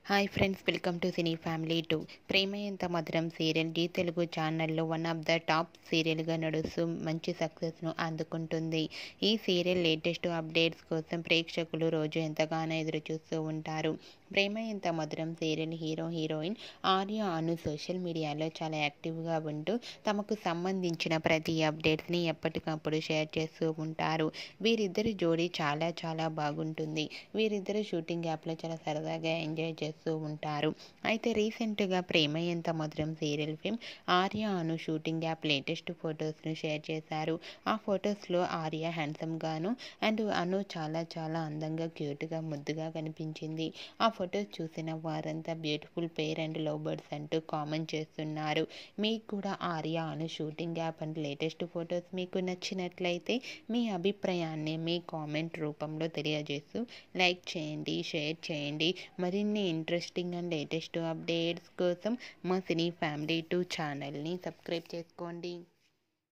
hi friends welcome to cine family two Prema Entha Madhuram serial G Telugu ఛానల్లో one of the top సీరియల్గా నడుస్తూ మంచి సక్సెస్ను అందుకుంటుంది ఈ సీరియల్ లేటెస్ట్ అప్డేట్స్ కోసం ప్రేక్షకులు రోజు ఎంతగానో ఎదురు చూస్తూ ఉంటారు Prema Entha Madhuram serial hero heroine Arya Anu social మీడియాలో చాలా యాక్టివ్గా ఉంటూ తమకు సంబంధించిన ప్రతి అప్డేట్స్ని ఎప్పటికప్పుడు షేర్ చేస్తూ ఉంటారు వీరిద్దరి జోడీ చాలా చాలా బాగుంటుంది వీరిద్దరు షూటింగ్ యాప్లో చాలా సరదాగా ఎంజాయ్ చేస్తూ ఉంటారు అయితే రీసెంట్గా Prema Entha Madhuram serial film Arya Anu shooting యాప్ లేటెస్ట్ ఫొటోస్ను షేర్ చేశారు ఆ ఫొటోస్లో ఆర్య హ్యాండ్సమ్గాను అండ్ అను చాలా చాలా అందంగా క్యూట్గా ముద్దుగా కనిపించింది ఆ ఫొటోస్ చూసిన వారంతా beautiful pair and love birds అంటూ కామెంట్ చేస్తున్నారు మీకు కూడా ఆర్య అను షూటింగ్ యాప్ అండ్ లేటెస్ట్ ఫొటోస్ మీకు నచ్చినట్లయితే మీ అభిప్రాయాన్ని మీ కామెంట్ రూపంలో తెలియజేస్తూ లైక్ చేయండి షేర్ చేయండి మరిన్ని ఇంట్రెస్టింగ్ అండ్ లేటెస్ట్ అప్డేట్స్ కోసం మా సినీ ఫ్యామిలీ టూ ఛానల్ని సబ్స్క్రైబ్ చేసుకోండి